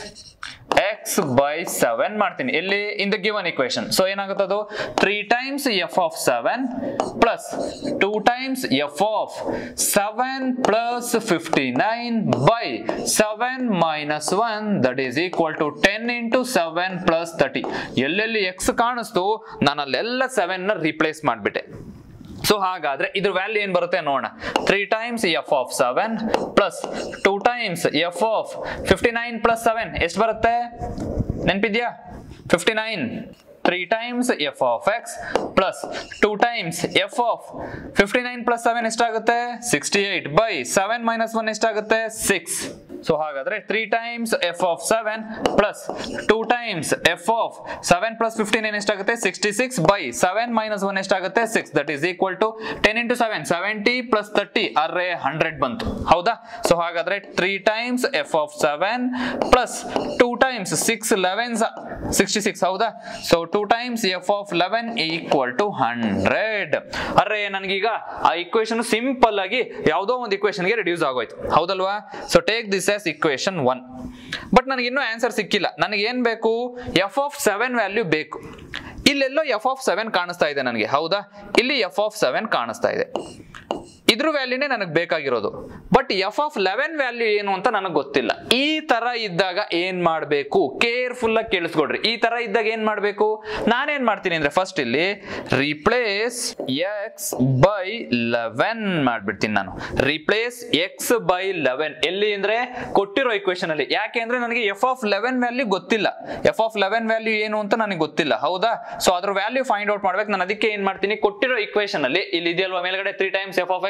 Speaker 1: x by seven ಮಾಡ್ತೀನಿ ಇಲ್ಲಿ in the given equation so ಏನಾಗುತ್ತೆ ಅದು three times F of seven plus two times F of seven plus fifty nine by seven minus one that is equal to ten into seven plus thirty ಎಲ್ಲೆಲ್ಲಿ ಎಕ್ಸ್ ಕಾಣಿಸ್ತು ನಾನು ಅಲ್ಲೆಲ್ಲ ಸೆವೆನ್ ನ ರಿಪ್ಲೇಸ್ ಮಾಡಿಬಿಟ್ಟೆ ಸೊ ಹಾಗಾದ್ರೆ ಇದ್ರ ವ್ಯಾಲ್ಯೂ ಏನ್ ಬರುತ್ತೆ ನೋಡೋಣ three times F of seven plus two times F of fifty nine plus seven ಎಷ್ಟು ಬರುತ್ತೆ ನೆನ್ಪಿದ್ಯಾ fifty nine three times F of X plus two times F of fifty nine plus seven ಎಷ್ಟಾಗುತ್ತೆ sixty eight by seven minus one ಎಷ್ಟಾಗುತ್ತೆ ಸಿಕ್ಸ್ ಸೊ ಹಾಗಾದ್ರೆ three times F of seven plus two times F of seven plus fifty nine ಎಷ್ಟಾಗುತ್ತೆ sixty six by seven minus one ಎಷ್ಟಾಗುತ್ತೆ six that is equal to ten into seven seventy plus thirty ಅರ್ರೆ ಹಂಡ್ರೆಡ್ ಬಂತು ಹೌದಾ ಸೊ ಹಾಗಾದ್ರೆ three times F of seven plus two times six eleven sixty six ಹೌದಾ so two times F of eleven equal to hundred ಅರ್ರೆ ನನಗೀಗ ಆ ಇಕ್ವೇಶನ್ ಸಿಂಪಲ್ ಆಗಿ ಯಾವುದೋ ಒಂದು ಇಕ್ವೇಶನ್ಗೆ ರಿಡ್ಯೂಸ್ ಆಗೋಯ್ತು ಹೌದಲ್ವಾ so take this as equation one but ನನಗೆ ಇನ್ನೂ ಆನ್ಸರ್ ಸಿಕ್ಕಿಲ್ಲ ನನಗೆ ಏನ್ ಬೇಕು ಎಫ್ ಆಫ್ ಸೆವೆನ್ ವ್ಯಾಲ್ಯೂ ಬೇಕು ಇಲ್ಲೆಲ್ಲೋ ಎಫ್ ಆಫ್ ಸೆವೆನ್ ಕಾಣಿಸ್ತಾ ಇದೆ ನನಗೆ ಹೌದಾ ಇಲ್ಲಿ ಎಫ್ ಆಫ್ ಸೆವೆನ್ ಕಾಣಿಸ್ತಾ ಇದೆ ಇದ್ರ ವ್ಯಾಲ್ಯೂನೇ ನನಗೆ ಬೇಕಾಗಿರೋದು but f of eleven value ಏನು ಅಂತ ನನಗೆ ಗೊತ್ತಿಲ್ಲ ಈ ತರ ಇದ್ದಾಗ ಏನ್ ಮಾಡಬೇಕು ಕೇರ್ಫುಲ್ ಆಗಿ ಕೇಳಿಸ್ಕೊಡ್ರಿ ಈ ತರ ಇದ್ದಾಗ ಏನ್ ಮಾಡಬೇಕು ನಾನೇನ್ ಮಾಡ್ತೀನಿ ಅಂದ್ರೆ ಫಸ್ಟ್ ಇಲ್ಲಿ ರಿಪ್ಲೇಸ್ ಎಕ್ಸ್ ಬೈ ಲೆವೆನ್ ಮಾಡ್ಬಿಡ್ತೀನಿ ನಾನು ರಿಪ್ಲೇಸ್ ಎಕ್ಸ್ ಬೈ ಲೆವೆನ್ ಎಲ್ಲಿ ಅಂದ್ರೆ ಕೊಟ್ಟಿರೋ ಇಕ್ವೇಶನ್ ಅಲ್ಲಿ ಯಾಕೆ ಅಂದ್ರೆ ನನಗೆ ಎಫ್ ಆಫ್ ಲೆವೆನ್ ವ್ಯಾಲ್ಯೂ ಗೊತ್ತಿಲ್ಲ ಎಫ್ ಆಫ್ ಲೆವೆನ್ ವ್ಯಾಲ್ಯೂ ಏನು ಅಂತ ನನಗೆ ಗೊತ್ತಿಲ್ಲ ಹೌದಾ ಸೊ ಅದ್ರ ವ್ಯಾಲ್ಯೂ ಫೈಂಡ್ ಔಟ್ ಮಾಡ್ಬೇಕು ನಾನು ಅದಕ್ಕೆ ಏನ್ ಮಾಡ್ತೀನಿ ಕೊಟ್ಟಿರೋ ಇಕ್ವೇಶನ್ ಅಲ್ಲಿ ಇಲ್ಲಿ ಇದೆಯಲ್ವಾ ಮೇಲ್ಗಡೆ three times F of X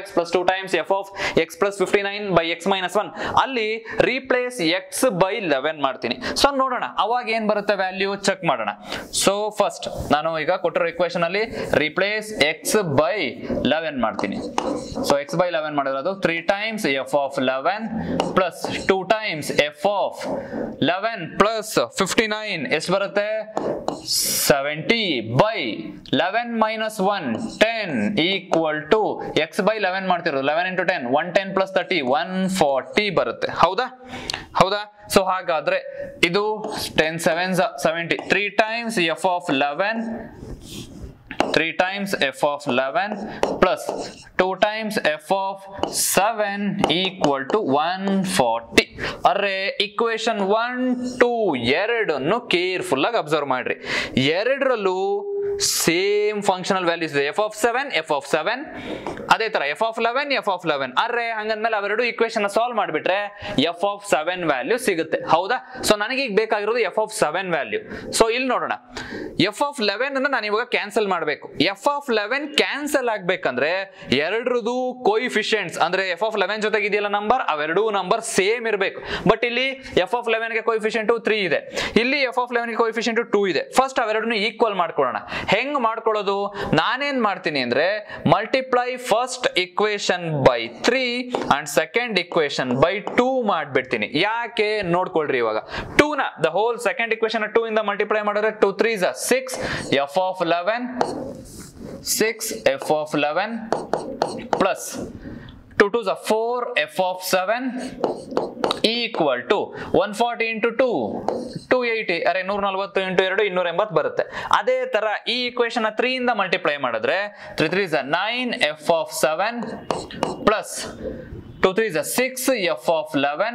Speaker 1: x plus two times F of X plus fifty nine by x minus one ಅಲ್ಲಿ ರೀಪ್ಲೇಸ್ ಎಕ್ಸ್ ಬೈ ಲೆವೆನ್ ಮಾಡ್ತೀನಿ ಸೊ ನೋಡೋಣ ಅವಾಗ ಏನ್ ಬರುತ್ತೆ ವ್ಯಾಲ್ಯೂ ಚೆಕ್ ಮಾಡೋಣ ಸೊ ಫಸ್ಟ್ ನಾನು ಈಗ ಕೊಟ್ಟಿರೋ ಇಕ್ವೇಶನ್ ಅಲ್ಲಿ ರೀಪ್ಲೇಸ್ ಎಕ್ಸ್ ಬೈ ಲೆವೆನ್ ಮಾಡ್ತೀನಿ ಸೊ ಎಕ್ಸ್ ಬೈ ಲೆವೆನ್ ಮಾಡಿರೋದು three times F of eleven plus two times F of eleven plus fifty nine ಎಷ್ಟು ಬರುತ್ತೆ seventy by eleven minus one ten equal to x by eleven ಮಾಡ್ತಿರೋದು eleven into ten one ten plus thirty one forty ಬರುತ್ತೆ ಹೌದಾ ಹೌದಾ ಸೊ ಹಾಗಾದ್ರೆ ಇದು ten seven seventy three times F of eleven 3 times f of 11 plus 2 times f of 7 equal to 140 ಅರೆ ಇಕ್ವೇಶನ್ ಒನ್ ಟು ಎರಡನ್ನು ಕೇರ್ಫುಲ್ ಆಗಿ ಅಬ್ಸರ್ವ್ ಮಾಡ್ರಿ ಎರಡರಲ್ಲೂ ಸೇಮ್ ಫಂಕ್ಷನಲ್ ವ್ಯಾಲ್ಯೂಸ್ ಇದೆ f of seven f of seven ಅದೇ ತರ f of eleven f of eleven ಅರೆ ಹಂಗಂದ್ಮೇಲೆ ಅವೆರಡು ಇಕ್ವೇಶನ್ ಸಾಲ್ವ್ ಮಾಡಿಬಿಟ್ರೆ ಎಫ್ ಆಫ್ ಸೆವೆನ್ ವ್ಯಾಲ್ಯೂ ಸಿಗುತ್ತೆ ಹೌದಾ ಸೊ ನನಗೆ ಈಗ ಬೇಕಾಗಿರೋದು f of seven value so ಇಲ್ಲಿ ನೋಡೋಣ ಎಫ್ ಆಫ್ ಲೆವೆನ್ ಅನ್ನ ನಾನು ಇವಾಗ ಕ್ಯಾನ್ಸಲ್ ಮಾಡಬೇಕು ಎಫ್ ಆಫ್ ಲೆವೆನ್ ಕ್ಯಾನ್ಸಲ್ ಆಗ್ಬೇಕಂದ್ರೆ ಎರಡರದು ಕೋಯಿಫಿಷಿಯಂಟ್ಸ್ ಅಂದ್ರೆ ಎಫ್ ಆಫ್ ಲೆವೆನ್ ಜೊತೆಗೆ ಇದೆಯಲ್ಲ ನಂಬರ್ ಅವೆರಡೂ ನಂಬರ್ ಸೇಮ್ ಇರಬೇಕು ಬಟ್ ಇಲ್ಲಿ ಎಫ್ ಆಫ್ ಲೆವೆನ್ ಗೆ ಕೋಯಿಫಿಷಿಯಂಟ್ ತ್ರೀ ಇದೆ ಇಲ್ಲಿ ಎಫ್ ಆಫ್ ಲೆವೆನ್ ಗೆ ಕೋಯಿಫಿಷಿಯಂಟ್ ಟೂ ಇದೆ ಫಸ್ಟ್ ಅವೆರಡನ್ನು ಈಕ್ವಲ್ ಮಾಡ್ಕೊಳ್ಳೋಣ ಹೆಂಗ್ ಮಾಡ್ಕೊಳ್ಳೋದು ನಾನೇನ್ ಮಾಡ್ತೀನಿ ಅಂದ್ರೆ multiply first equation by three and second equation by two ಮಾಡ್ಬಿಡ್ತೀನಿ ಯಾಕೆ ನೋಡ್ಕೊಳ್ರಿ ಇವಾಗ ಟೂ ನ the whole second equation two ಇಂದ ಮಲ್ಟಿಪ್ಲೈ ಮಾಡಿದ್ರೆ two three six f of eleven six f of eleven plus two to ಸ four f of seven equal to one forty into two two eighty ಅರೆ ನೂರ ನಲ್ವತ್ತು ಇಂಟು ಎರಡು ಇನ್ನೂರ ಎಂಬತ್ತು ಬರುತ್ತೆ ಅದೇ ತರ ಈ ಇಕ್ವೇಶನ್ ತ್ರೀ ಇಂದ ಮಲ್ಟಿಪ್ಲೈ ಮಾಡಿದ್ರೆ ತ್ರೀ ತ್ರೀ ಸ nine f of seven plus two three ಸ six f of eleven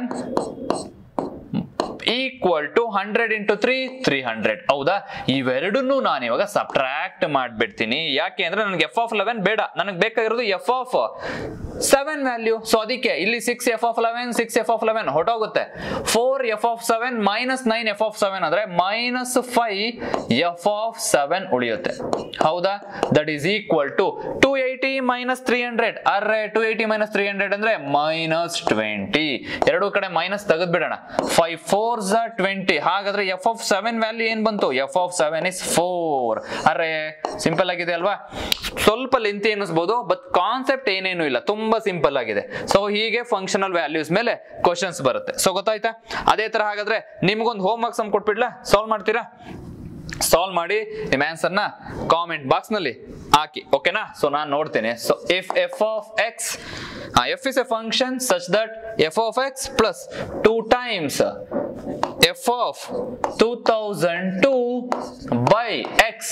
Speaker 1: equal to hundred into three three hundred ಹೌದಾ ಇವೆರಡನ್ನೂ ನಾನು ಇವಾಗ ಸಬ್ಟ್ರಾಕ್ಟ್ ಮಾಡ್ಬಿಡ್ತೀನಿ ಯಾಕೆ ಅಂದ್ರೆ ನನಗೆ ಎಫ್ ಆಫ್ ಲೆವೆನ್ ಬೇಡ ನನಗೆ ಬೇಕಾಗಿರೋದು f of seven value so ಅದಕ್ಕೆ ಇಲ್ಲಿ six f of eleven six f of eleven ಹೊಟ್ಟೋಗುತ್ತೆ four f of seven minus nine f of seven ಅಂದ್ರೆ minus five f of seven ಉಳಿಯುತ್ತೆ ಹೌದಾ that is equal to two eighty minus three hundred ಅರ್ರೆ two eighty minus three hundred ಅಂದ್ರೆ ಮೈನಸ್ ಟ್ವೆಂಟಿ ಎರಡು ಕಡೆ ಮೈನಸ್ ತೆಗೆದ್ಬಿಡೋಣ ಫೈವ್ ಫೋರ್ ಝ ಟ್ವೆಂಟಿ ಹಾಗಾದ್ರೆ ಎಫ್ ಆಫ್ ಸೆವೆನ್ ವ್ಯಾಲ್ಯೂ ಏನ್ ಬಂತು F of seven is four ಅರೆ ಸಿಂಪಲ್ ಆಗಿದೆ ಅಲ್ವಾ ಸ್ವಲ್ಪ ಲೆಂತಿ ಎನಿಸ್ಬೋದು ಬಟ್ ಕಾನ್ಸೆಪ್ಟ್ ಏನೇನು ಇಲ್ಲ ತುಂಬಾ ಸಿಂಪಲ್ ಆಗಿದೆ ಸೊ ಹೀಗೆ ಫಂಕ್ಷನಲ್ ವ್ಯಾಲ್ಯೂಸ್ ಮೇಲೆ ಕ್ವಶನ್ಸ್ ಬರುತ್ತೆ ಸೊ ಗೊತ್ತಾಯ್ತಾ ಅದೇ ತರ ಹಾಗಾದ್ರೆ ನಿಮ್ಗೊಂದು ಹೋಮ್ ವರ್ಕ್ ಸಮ್ ಕೊಟ್ಬಿಡ್ಲಾ ಸಾಲ್ವ್ ಮಾಡ್ತೀರಾ ಸಾಲ್ವ್ ಮಾಡಿ ನಿಮ್ಮ ಆನ್ಸರ್ ನ ಕಾಮೆಂಟ್ ಬಾಕ್ಸ್ ನಲ್ಲಿ ಹಾಕಿ ಓಕೆನಾ ಸೊ ನಾನು ನೋಡ್ತೇನೆ so if f of X f is a function such that f of X plus two times F of two thousand two by x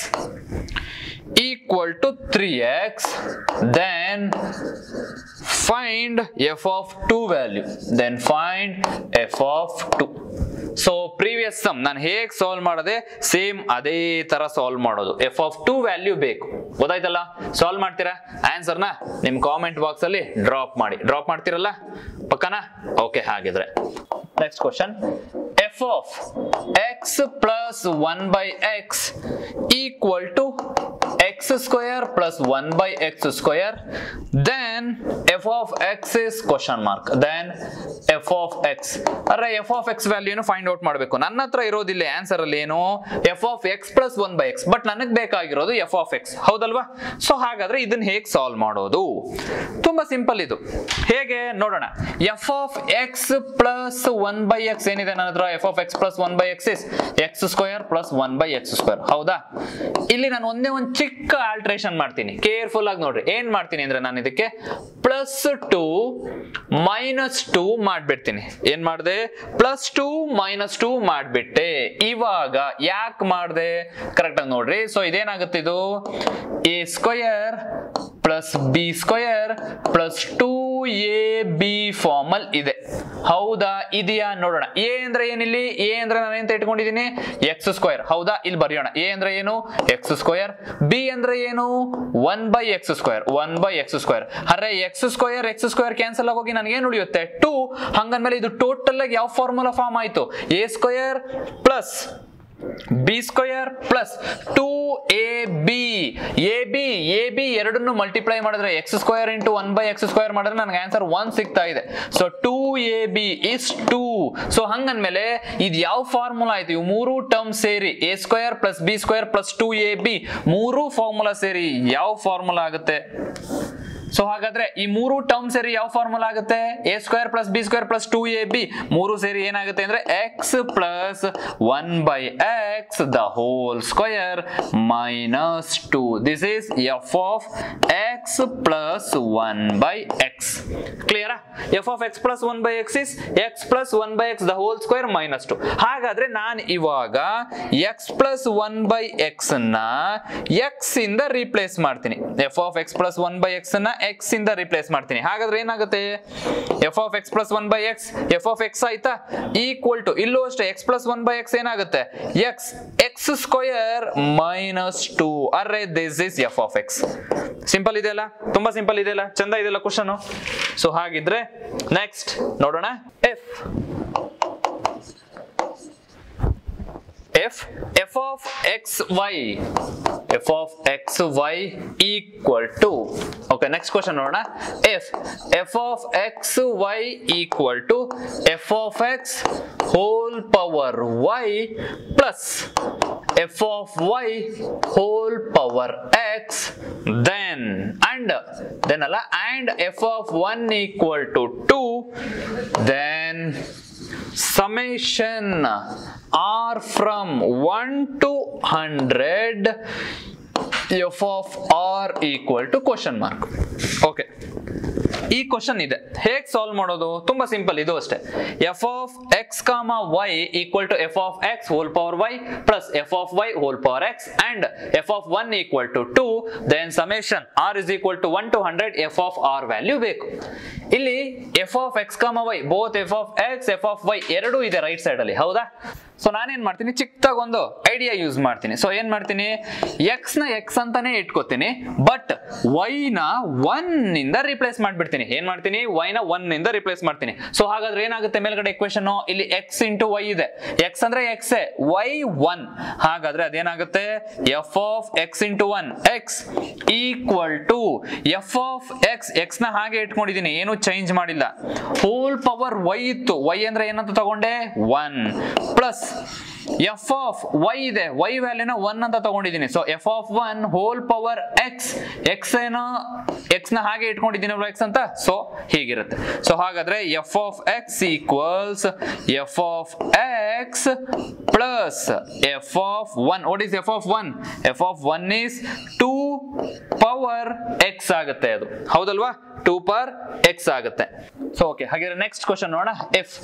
Speaker 1: equal to 3x then find f of 2 value then find f of 2 so previous sum ನಾನು ಹೇಗೆ ಸಾಲ್ವ್ ಮಾಡದೆ ಸೇಮ್ ಅದೇ ತರ ಸಾಲ್ವ್ ಮಾಡೋದು ಎಫ್ ಆಫ್ ಟು ವ್ಯಾಲ್ಯೂ ಬೇಕು ಗೊತ್ತಾಯ್ತಲ್ಲ ಸಾಲ್ವ್ ಮಾಡ್ತೀರಾ ಆನ್ಸರ್ನ ನಿಮ್ ಕಾಮೆಂಟ್ ಬಾಕ್ಸ್ ಅಲ್ಲಿ ಡ್ರಾಪ್ ಮಾಡಿ ಡ್ರಾಪ್ ಮಾಡ್ತೀರಲ್ಲ ಪಕ್ಕನಾ ಓಕೆ ಹಾಗಿದ್ರೆ next question F of X plus one by X equal to x square plus 1 by x square then f of x is question mark then f of x ಅರೆ f of x ವ್ಯಾಲ್ಯೂನು ಫೈಂಡ್ ಔಟ್ ಮಾಡಬೇಕು ನನ್ನ ಹತ್ರ ಇರೋದಿಲ್ಲ ಆನ್ಸರ್ ಅಲ್ಲಿ ಏನು f of x plus 1 by x but ನನಗೆ ಬೇಕಾಗಿರೋದು f of x ಹೌದಲ್ವಾ ಸೊ ಹಾಗಾದ್ರೆ ಇದನ್ನ ಹೇಗೆ ಸಾಲ್ವ್ ಮಾಡೋದು ತುಂಬಾ ಸಿಂಪಲ್ ಇದು ಹೇಗೆ ನೋಡೋಣ f of x plus 1 by x ಏನಿದೆ ನನ್ನ ಹತ್ರ f of x plus 1 by x is x square plus 1 by x square ಹೌದಾ ಇಲ್ಲಿ ನಾನು ಒಂದೇ ಒಂದು ಚಿಕ್ಕ ಆಲ್ಟ್ರೇಷನ್ ಮಾಡ್ತೀನಿ ಕೇರ್ಫುಲ್ ಆಗಿ ನೋಡ್ರಿ ಏನ್ ಮಾಡ್ತೀನಿ ಅಂದ್ರೆ ನಾನು ಇದಕ್ಕೆ ಪ್ಲಸ್ ಟು ಮೈನಸ್ ಟು ಮಾಡ್ಬಿಡ್ತೀನಿ ಏನ್ ಮಾಡಿದೆ ಪ್ಲಸ್ ಟು ಮೈನಸ್ ಟು ಮಾಡ್ಬಿಟ್ಟೆ ಇವಾಗ ಯಾಕೆ ಮಾಡಿದೆ ಕರೆಕ್ಟ್ ಆಗಿ ನೋಡ್ರಿ ಸೊ ಇದೇನಾಗುತ್ತೆ ಇದು A square plus B square plus two A B formula ಇದೆ ಹೌದಾ ಇದೆಯಾ ನೋಡೋಣ ಎ ಅಂದ್ರೆ ಏನಿಲ್ಲಿ ಎ ಅಂದ್ರೆ ನಾನು ಎಂತ ಇಟ್ಕೊಂಡಿದ್ದೀನಿ ಎಕ್ಸ್ ಸ್ಕ್ವಯರ್ ಹೌದಾ ಇಲ್ಲಿ ಬರೆಯೋಣ ಎ ಅಂದ್ರೆ ಏನು ಎಕ್ಸ್ ಸ್ಕ್ವಯರ್ ಬಿ ಅಂದ್ರೆ ಏನು one by X square one by X square ಅರೆ X square X square cancel ಆಗೋಗಿ ನನಗೆ ಏನು ಉಳಿಯುತ್ತೆ ಟೂ ಹಂಗಂದ್ಮೇಲೆ ಇದು ಟೋಟಲ್ ಆಗಿ ಯಾವ ಫಾರ್ಮುಲಾ ಫಾರ್ಮ್ ಆಯ್ತು A square plus B square plus two A B A B A B ಎರಡನ್ನು ಮಲ್ಟಿಪ್ಲೈ ಮಾಡಿದ್ರೆ X square into one by X square ಮಾಡಿದ್ರೆ ನನಗೆ ಆನ್ಸರ್ ಒನ್ ಸಿಗ್ತಾ ಇದೆ so two A B is two so ಹಂಗಂದ್ಮೇಲೆ ಇದು ಯಾವ ಫಾರ್ಮುಲಾ ಆಯ್ತು ಇವು ಮೂರು ಟರ್ಮ್ ಸೇರಿ A square plus B square plus two A B ಮೂರು ಫಾರ್ಮುಲಾ ಸೇರಿ ಯಾವ ಫಾರ್ಮುಲಾ ಆಗುತ್ತೆ ಸೊ ಹಾಗಾದ್ರೆ ಈ ಮೂರು ಟರ್ಮ್ ಸೇರಿ ಯಾವ ಫಾರ್ಮುಲಾ ಆಗುತ್ತೆ A square plus B square plus two A B ಮೂರು ಸೇರಿ ಏನಾಗುತ್ತೆ ಅಂದ್ರೆ X plus one by X the whole square minus two this is F of X plus one by X ಕ್ಲಿಯರಾ F of X plus one by X is X plus one by X the whole square minus two ಹಾಗಾದ್ರೆ ನಾನು ಇವಾಗ X plus one by X ನ ಎಕ್ಸ್ ಇಂದ ರೀಪ್ಲೇಸ್ ಮಾಡ್ತೀನಿ F of X plus one by X ನ ಎಕ್ಸ್ ಇಂದ ರಿಪ್ಲೇಸ್ ಮಾಡ್ತೀನಿ ಹಾಗಾದ್ರೆ ಏನಾಗುತ್ತೆ F of X plus one by X F of X ಆಯ್ತಾ ಈಕ್ವಲ್ ಟು ಇಲ್ಲೂ ಅಷ್ಟೇ X plus one by X ಏನಾಗುತ್ತೆ X X square minus two ಅರೆ this is F of X simple ಇದೆಯಲ್ಲ ತುಂಬಾ ಸಿಂಪಲ್ ಇದೆಯಲ್ಲ ಚಂದ ಇದೆಯಲ್ಲ ಕ್ವಶನ್ ಸೊ ಹಾಗಿದ್ರೆ ನೆಕ್ಸ್ಟ್ ನೋಡೋಣ F f f of x y f of x y equal to okay next question ನೋಡೋಣ if f of x y equal to f of x whole power y plus f of y whole power x then and then ಅಲ್ಲ and f of 1 equal to 2 then summation r from 1 to 100 f of r equal to question mark okay ಈ ಕ್ವಶನ್ ಇದೆ ಹೇಗೆ ಸಾಲ್ವ್ ಮಾಡೋದು ತುಂಬಾ ಸಿಂಪಲ್ ಇದು ಅಷ್ಟೇ F of X comma Y equal to F of X whole power Y plus F of Y whole power X and F of one equal to two then summation R is equal to one to hundred F of R value ಬೇಕು ಇಲ್ಲಿ F of X comma Y both F of X F of Y ಎರಡೂ ಇದೆ ರೈಟ್ ಸೈಡ್ ಅಲ್ಲಿ ಹೌದಾ ಸೊ ನಾನೇನ್ ಮಾಡ್ತೀನಿ ಚಿಕ್ಕದಾಗ ಒಂದು ಐಡಿಯಾ ಯೂಸ್ ಮಾಡ್ತೀನಿ ಸೊ ಏನ್ ಮಾಡ್ತೀನಿ ಎಕ್ಸ್ ನ ಎಕ್ಸ್ ಅಂತಾನೆ ಇಟ್ಕೋತೀನಿ ಬಟ್ ವೈ ನ ಒನ್ ಇಂದ ರಿಪ್ಲೇಸ್ ಮಾಡ್ಬಿಡ್ತೀನಿ ಏನ್ ಮಾಡ್ತೀನಿ ವೈ ನ ಒನ್ ಇಂದ ರಿಪ್ಲೇಸ್ ಮಾಡ್ತೀನಿ ಸೊ ಹಾಗಾದ್ರೆ ಏನಾಗುತ್ತೆ ಮೇಲ್ಗಡೆ ಇಕ್ವೇಶನ್ ಇಲ್ಲಿ ಎಕ್ಸ್ ಇಂಟು ವೈ ಇದೆ ಎಕ್ಸ್ ಅಂದ್ರೆ ಎಕ್ಸ್ ವೈ ಒನ್ ಹಾಗಾದ್ರೆ ಅದೇನಾಗುತ್ತೆ F of X into one X equal to F of X X ನ ಹಾಗೆ ಇಟ್ಕೊಂಡಿದ್ದೀನಿ ಏನು ಚೇಂಜ್ ಮಾಡಿಲ್ಲ ಹೋಲ್ ಪವರ್ ವೈ ಇತ್ತು ವೈ ಅಂದ್ರೆ ಏನಂತ ತಗೊಂಡೆ one plus F of Y ಇದೆ ವೈ ವ್ಯಾಲ್ಯೂನ ಒನ್ ಅಂತ ತಗೊಂಡಿದ್ದೀನಿ so F of one whole power X X ಏನೋ ಎಕ್ಸ್ ನ ಹಾಗೆ ಇಟ್ಕೊಂಡಿದ್ದೀನಿ ಎಕ್ಸ್ ಅಂತ ಸೊ ಹೀಗಿರುತ್ತೆ ಸೊ ಹಾಗಾದ್ರೆ F of X equals F of X plus F of one what is F of one F of one is two power X ಆಗುತ್ತೆ ಅದು ಹೌದಲ್ವಾ ಟೂ ಪರ್ ಎಕ್ಸ್ ಆಗುತ್ತೆ ಸೊ ಓಕೆ ಹಾಗಿದ್ರೆ ನೆಕ್ಸ್ಟ್ ಕ್ವಶನ್ ನೋಡೋಣ F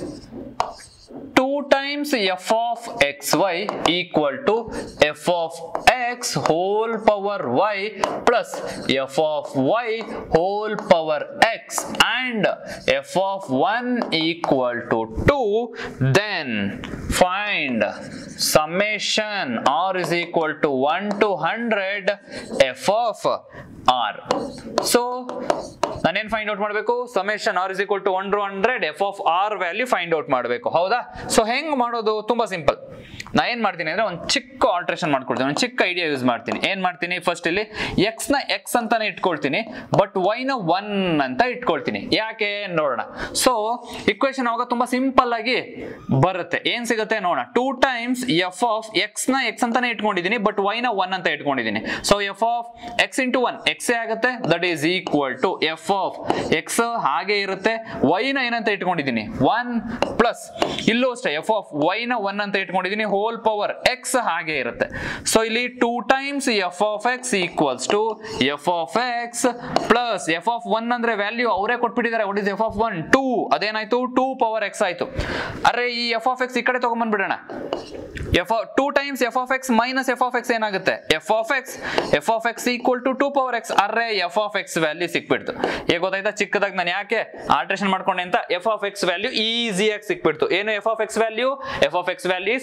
Speaker 1: 2 times f of xy equal to f of x whole power y plus f of y whole power x and f of 1 equal to 2 then find summation r is equal to 1 to 100 f of r so ನಾನೇನ್ ಫೈಂಡ್ ಔಟ್ ಮಾಡಬೇಕು summation R is equal to one to hundred F of R value find out ಮಾಡಬೇಕು ಹೌದಾ ಸೊ ಹೆಂಗ್ ಮಾಡೋದು ತುಂಬಾ ಸಿಂಪಲ್ ನಾ ಏನ್ ಮಾಡ್ತೀನಿ ಅಂದ್ರೆ ಒಂದು ಚಿಕ್ಕ ಆಲ್ಟ್ರೇಷನ್ ಮಾಡ್ಕೊಡ್ತೀನಿ ಒಂದು ಚಿಕ್ಕ ಐಡಿಯಾ ಯೂಸ್ ಮಾಡ್ತೀನಿ ಏನ್ ಮಾಡ್ತೀನಿ ಫಸ್ಟ್ ಇಲ್ಲಿ ಎಕ್ಸ್ ನ ಎಕ್ಸ್ ಅಂತಾನೆ ಇಟ್ಕೊಳ್ತೀನಿ ಬಟ್ ವೈ ನ ಒನ್ ಅಂತ ಇಟ್ಕೊಳ್ತೀನಿ ಯಾಕೆ ನೋಡೋಣ ಸೊ ಇಕ್ವೇಶನ್ ಅವಾಗ ತುಂಬಾ ಸಿಂಪಲ್ ಆಗಿ ಬರುತ್ತೆ ಏನ್ ಸಿಗುತ್ತೆ ನೋಡೋಣ two times F of X ನ ಎಕ್ಸ್ ಅಂತಾನೆ ಇಟ್ಕೊಂಡಿದ್ದೀನಿ ಬಟ್ ವೈ ನ ಒನ್ ಅಂತ ಇಟ್ಕೊಂಡಿದ್ದೀನಿ so F of X into one X ಆಗುತ್ತೆ that is equal to F of X ಹಾಗೆ ಇರುತ್ತೆ ವೈ ನ ಏನಂತ ಇಟ್ಕೊಂಡಿದ್ದೀನಿ ಒನ್ ಪ್ಲಸ್ ಇಲ್ಲೂ ಅಷ್ಟೇ ಎಫ್ ಆಫ್ ವೈ ನ ಒನ್ ಅಂತ ಇಟ್ಕೊಂಡಿದ್ದೀನಿ ಹೋಲ್ ಪವರ್ ಎಕ್ಸ್ ಹಾಗೆ ಇರುತ್ತೆ ಸೊ ಇಲ್ಲಿ two times F of X equals to F of X plus F of one ಅಂದ್ರೆ ವ್ಯಾಲ್ಯೂ ಅವರೇ ಕೊಟ್ಬಿಟ್ಟಿದ್ದಾರೆ what is F of one two ಅದೇನಾಯ್ತು ಟೂ ಪವರ್ ಎಕ್ಸ್ ಆಯ್ತು ಅರೆ ಈ ಎಫ್ ಆಫ್ ಎಕ್ಸ್ ಈ ಕಡೆ ತಗೊಂಡ್ಬಂದ್ಬಿಡೋಣ F two times F of X minus F of X ಏನಾಗುತ್ತೆ F of X F of X equal to two power X ಅರೆ ಎಫ್ ಆಫ್ ಎಕ್ಸ್ ವ್ಯಾಲ್ಯೂ ಸಿಕ್ಬಿಡ್ತು ಈಗ ಗೊತ್ತಾಯ್ತಾ ಚಿಕ್ಕದಾಗ ನಾನು ಯಾಕೆ ಆಲ್ಟ್ರೇಷನ್ ಮಾಡ್ಕೊಂಡೆ ಅಂತ ಎಫ್ ಆಫ್ ಎಕ್ಸ್ ವ್ಯಾಲ್ಯೂ ಈಸಿಯಾಗಿ ಸಿಕ್ಬಿಡ್ತು ಏನು F of X value F of X value is two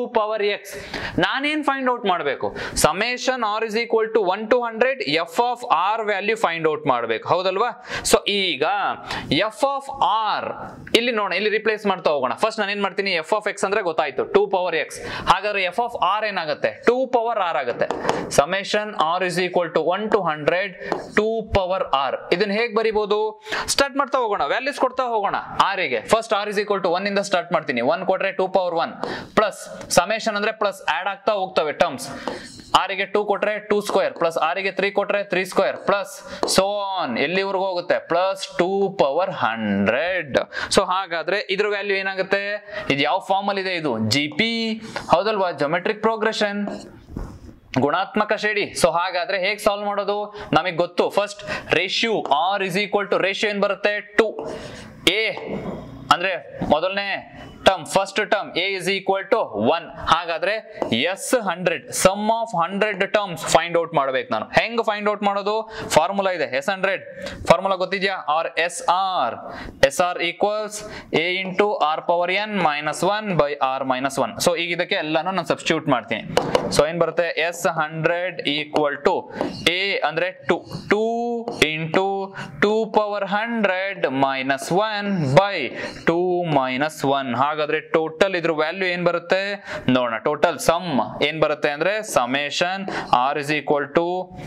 Speaker 1: power X ನಾನೇನ್ ಫೈಂಡ್ ಔಟ್ ಮಾಡಬೇಕು summation R is equal to one to hundred F of R value find out ಮಾಡಬೇಕು ಹೌದಲ್ವಾ ಸೊ ಈಗ ಎಫ್ ಆಫ್ ಆರ್ ಇಲ್ಲಿ ನೋಡೋಣ ಇಲ್ಲಿ ರಿಪ್ಲೇಸ್ ಮಾಡ್ತಾ ಹೋಗೋಣ ಫಸ್ಟ್ ನಾನು ಏನ್ ಮಾಡ್ತೀನಿ ಎಫ್ ಆಫ್ ಎಕ್ಸ್ ಅಂದ್ರೆ ಗೊತ್ತಾಯ್ತು ಟೂ ಪವರ್ ಎಕ್ಸ್ ಹಾಗಾದ್ರೆ ಎಫ್ ಆಫ್ ಆರ್ ಏನಾಗುತ್ತೆ ಟೂ ಪವರ್ ಆರ್ ಆಗುತ್ತೆ summation R is equal to one to hundred two power R ಇದನ್ನ ಹೇಗೆ ಬರಿಬಹುದು ಸ್ಟಾರ್ಟ್ ಮಾಡ್ತಾ ಹೋಗೋಣ ವ್ಯಾಲ್ಯೂಸ್ ಕೊಡ್ತಾ ಹೋಗೋಣ ಆರ್ ಗೆ first R is equal to one ಇಂದ ಸ್ಟಾರ್ಟ್ ಮಾಡ್ತೀನಿ ಒನ್ ಕೊಟ್ರೆ two power one plus summation ಅಂದ್ರೆ ಪ್ಲಸ್ ಆಡ್ ಆಗ್ತಾ ಹೋಗ್ತವೆ ಟರ್ಮ್ಸ್ ಆರಿಗೆ ಟೂ ಕೊಟ್ರೆ ಟೂ ಸ್ಕ್ವೇರ್ ಪ್ಲಸ್ ಆರಿಗೆ ತ್ರೀ ಕೊಟ್ರೆ three square plus so on ಎಲ್ಲಿವರೆಗೂ ಹೋಗುತ್ತೆ plus two power hundred so ಹಾಗಾದ್ರೆ ಇದ್ರ ವ್ಯಾಲ್ಯೂ ಏನಾಗುತ್ತೆ ಇದು ಯಾವ ಫಾರ್ಮ್ ಅಲ್ಲಿ ಇದೆ ಇದು ಜಿ ಪಿ ಹೌದಲ್ವಾ ಜೊಮೆಟ್ರಿಕ್ ಪ್ರೋಗ್ರೆಷನ್ ಗುಣಾತ್ಮಕ ಶ್ರೇಣಿ ಸೊ ಹಾಗಾದ್ರೆ ಹೇಗೆ ಸಾಲ್ವ್ ಮಾಡೋದು ನಮಗೆ ಗೊತ್ತು first ratio R is equal to ratio ಏನ್ ಬರುತ್ತೆ ಟು ಎ ಅಂದ್ರೆ ಮೊದಲನೇ term first term A is equal to one ಹಾಗಾದ್ರೆ S hundred sum of hundred terms find out ಮಾಡ್ಬೇಕು ನಾನು ಹೆಂಗ್ ಫೈಂಡ್ ಔಟ್ ಮಾಡೋದು ಫಾರ್ಮುಲಾ ಇದೆ ಎಸ್ ಹಂಡ್ರೆಡ್ ಫಾರ್ಮುಲಾ ಗೊತ್ತಿದ್ಯಾ R S R S R equals A into R power N minus one by R minus one so ಈಗ ಇದಕ್ಕೆ ಎಲ್ಲಾನು ನಾನು ಸಬ್ಸ್ಟಿಟ್ಯೂಟ್ ಮಾಡ್ತೀನಿ ಸೊ ಏನ್ ಬರುತ್ತೆ S hundred equal to A ಅಂದ್ರೆ two two into two power hundred minus one by two minus one ಹಾಗಾದ್ರೆ ಟೋಟಲ್ ಇದ್ರ ವ್ಯಾಲ್ಯೂ ಏನ್ ಬರುತ್ತೆ ನೋಡೋಣ ಟೋಟಲ್ ಸಮ್ ಏನ್ ಬರುತ್ತೆ ಅಂದ್ರೆ summation R is equal to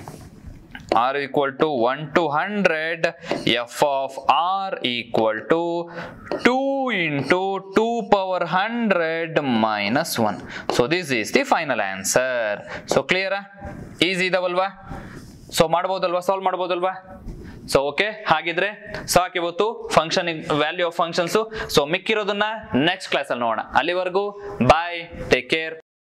Speaker 1: r equal to 1 to 100 f of r equal to 2 into 2 power 100 minus 1 so this is the final answer so clear easy ಇದಾವಲ್ವಾ ಸೊ ಮಾಡ್ಬೋದಲ್ವಾ ಸಾಲ್ವ್ ಮಾಡ್ಬೋದಲ್ವಾ ಸೊ ಓಕೆ ಹಾಗಿದ್ರೆ ಸಾಕು ಇವತ್ತು function value of functions so ಮಿಕ್ಕಿರೋದನ್ನ ನೆಕ್ಸ್ಟ್ ಕ್ಲಾಸಲ್ಲಿ ನೋಡೋಣ ಅಲ್ಲಿವರೆಗೂ ಬಾಯ್ ಟೇಕ್ ಕೇರ್